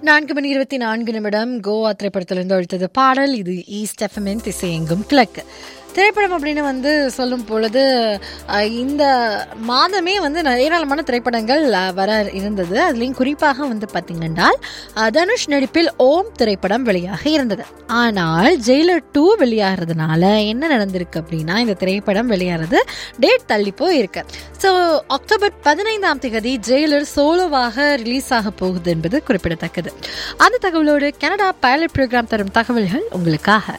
நான்கு மணி இருபத்தி நான்கு நிமிடம் கோவா திரைப்படத்திலிருந்து ஒழித்தது பாடல் இது ஈஸ்ட் எஃப்எம்என் திசையெங்கும் கிழக்கு திரைப்படம் அப்படின்னு வந்து சொல்லும் பொழுது அஹ், இந்த மாதமே வந்து ஏராளமான திரைப்படங்கள் அஹ், வர இருந்தது அதுலேயும் குறிப்பாக வந்து பார்த்தீங்கன்னா அஹ், தனுஷ் நடிப்பில் ஓம் திரைப்படம் வெளியாக இருந்தது ஆனால் ஜெயிலர் டூ வெளியாகிறதுனால என்ன நடந்திருக்கு அப்படின்னா இந்த திரைப்படம் வெளியாகிறது டேட் தள்ளி போயிருக்கு ஸோ அக்டோபர் பதினைந்தாம் தேதி ஜெயிலர் சோலோவாக ரிலீஸ் ஆக போகுது என்பது குறிப்பிடத்தக்கது அந்த தகவலோடு கனடா பைலட் ப்ரோக்ராம் தரும் தகவல்கள் உங்களுக்காக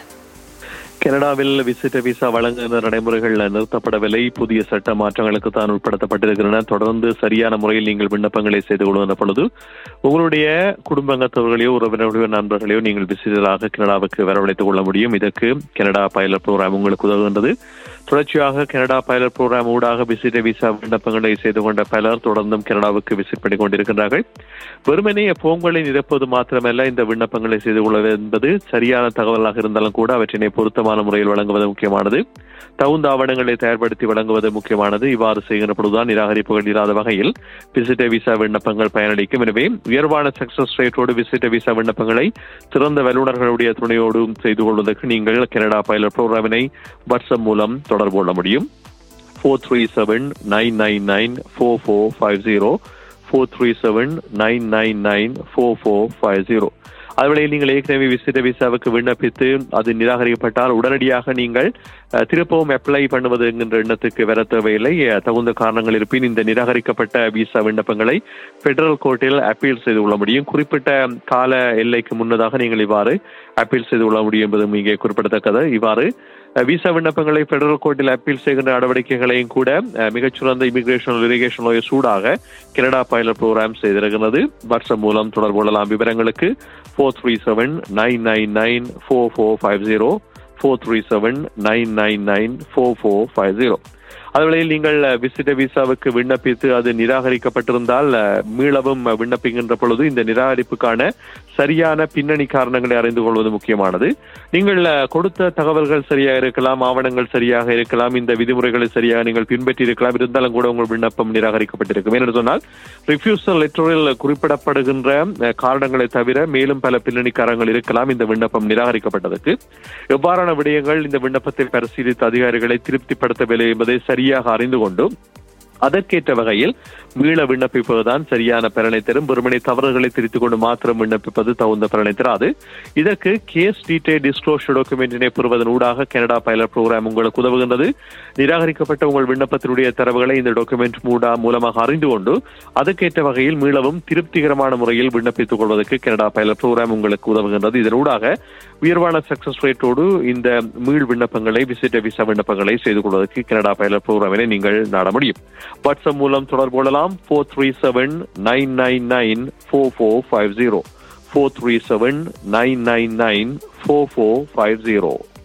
கனடாவில் விசிட்ட விசா வழங்குகிற நடைமுறைகள் நிறுத்தப்படவில்லை புதிய சட்ட மாற்றங்களுக்கு தான் உட்படுத்தப்பட்டிருக்கின்றன தொடர்ந்து சரியான முறையில் நீங்கள் விண்ணப்பங்களை செய்து கொள்கின்ற பொழுது உங்களுடைய குடும்பத்தவர்களையோ உறவினர்களையோ நண்பர்களையோ நீங்கள் விசிட்டராக கனடாவுக்கு வரவழைத்துக் கொள்ள முடியும் இதற்கு கனடா பைலட் ப்ரோக்ராம் உங்களுக்கு உதவுகின்றது தொடர்ச்சியாக கனடா பைலட் ப்ரோக்ராம் ஊடாக விசிட்ட விசா விண்ணப்பங்களை செய்து கொண்ட பலர் தொடர்ந்தும் கனடாவுக்கு விசிட் பண்ணி கொண்டிருக்கின்றார்கள் வெறுமனே போங்களை நிரப்புவது மாத்திரமல்ல இந்த விண்ணப்பங்களை செய்து கொள்வது என்பது சரியான தகவலாக இருந்தாலும் கூட அவற்றினை பொருத்தமான முறையில் வழங்குவது முக்கியமானது தகுந்த ஆவணங்களை தயார்படுத்தி வழங்குவது முக்கியமானது இவ்வாறு செய்கின்ற பொழுதுதான் நிராகரிப்புகள் இல்லாத வகையில் விசிட்ட விசா விண்ணப்பங்கள் பயனளிக்கும் எனவே உயர்வான சக்சஸ் ரேட்டோடு விசிட்ட விசா விண்ணப்பங்களை சிறந்த வல்லுநர்களுடைய துணையோடு செய்து கொள்வதற்கு நீங்கள் கனடா பைலட் ப்ரோக்ராமினை வாட்ஸ்அப் மூலம் தொடர்பு கொள்ள முடியும் four three seven nine nine nine four four five zero four three seven nine nine nine four four five zero அதுவேளை நீங்கள் ஏற்கனவே விசிட்ட விசாவுக்கு விண்ணப்பித்து அது நிராகரிக்கப்பட்டால் உடனடியாக நீங்கள் அஹ், திருப்பவும் அப்ளை பண்ணுவது என்கின்ற எண்ணத்துக்கு வர தேவையில்லை அஹ், தகுந்த காரணங்கள் இருப்பின் இந்த நிராகரிக்கப்பட்ட விசா விண்ணப்பங்களை பெடரல் கோர்ட்டில் அப்பீல் செய்து கொள்ள முடியும் குறிப்பிட்ட கால எல்லைக்கு முன்னதாக நீங்கள் இவ்வாறு அப்பீல் செய்து கொள்ள முடியும் என்பதும் இங்கே குறிப்பிடத்தக்கது இவ்வாறு அஹ், விசா விண்ணப்பங்களை பெடரல் கோர்ட்டில் அப்பீல் செய்கின்ற நடவடிக்கைகளையும் கூட அஹ், மிகச்சிறந்த இமிகிரேஷன் இரிகேஷன் லோயர் சூடாக கனடா பைலட் ப்ரோக்ராம் செய்திருக்கிறது வாட்ஸ்அப் மூலம் தொடர்பு கொள்ளலாம் விவரங்களுக்கு four three seven nine nine nine four four five zero four three seven nine nine nine four four five zero அதுவேளையில் நீங்கள் விசிட்ட விசாவுக்கு விண்ணப்பித்து அது நிராகரிக்கப்பட்டிருந்தால் அஹ், மீளவும் விண்ணப்பிக்கின்ற பொழுது இந்த நிராகரிப்புக்கான சரியான பின்னணி காரணங்களை அறிந்து கொள்வது முக்கியமானது நீங்கள் அஹ், கொடுத்த தகவல்கள் சரியாக இருக்கலாம் ஆவணங்கள் சரியாக இருக்கலாம் இந்த விதிமுறைகளை சரியாக நீங்கள் பின்பற்றி இருக்கலாம் இருந்தாலும் கூட உங்கள் விண்ணப்பம் நிராகரிக்கப்பட்டிருக்கும் ஏனென்று சொன்னால் ரிஃப்யூசல் லெட்டரில் குறிப்பிடப்படுகின்ற அஹ், காரணங்களை தவிர மேலும் பல பின்னணி காரணங்கள் இருக்கலாம் இந்த விண்ணப்பம் நிராகரிக்கப்பட்டதற்கு எவ்வாறான விடயங்கள் இந்த விண்ணப்பத்தை பரிசீலித்த அதிகாரிகளை திருப்திப்படுத்தவில்லை என்பதை சரியாக அறிந்து கொண்டு அதற்கேற்ற வகையில் மீள விண்ணப்பிப்பதுதான் சரியான பலனை தரும் வெறுமனை தவறுகளை திருத்திக் கொண்டு மாத்திரம் விண்ணப்பிப்பது தகுந்த பலனை தராது இதற்கு கேஸ் டீடைல் டிஸ்க்ளோஷர் டாக்குமெண்டினை பெறுவதன் ஊடாக கனடா பைலட் ப்ரோக்ராம் உங்களுக்கு உதவுகின்றது நிராகரிக்கப்பட்ட உங்கள் விண்ணப்பத்தினுடைய தரவுகளை இந்த டாக்குமெண்ட் மூடா மூலமாக அறிந்து கொண்டு அதற்கேற்ற வகையில் மீளவும் திருப்திகரமான முறையில் விண்ணப்பித்துக் கொள்வதற்கு கனடா பைலட் ப்ரோக்ராம் உங்களுக்கு உதவுகின்றது இதனூடாக உயர்வான சக்சஸ் ரேட்டோடு இந்த மீள் விண்ணப்பங்களை விசிட்ட விசா விண்ணப்பங்களை செய்து கொள்வதற்கு கனடா பைலட் ப்ரோக்ராமினை நீங்கள் நாட முடியும் வாட்ஸ்அப் மூலம் தொடர்பு கொள்ளலாம் four three seven nine nine nine four four five zero four three seven nine nine nine four four five zero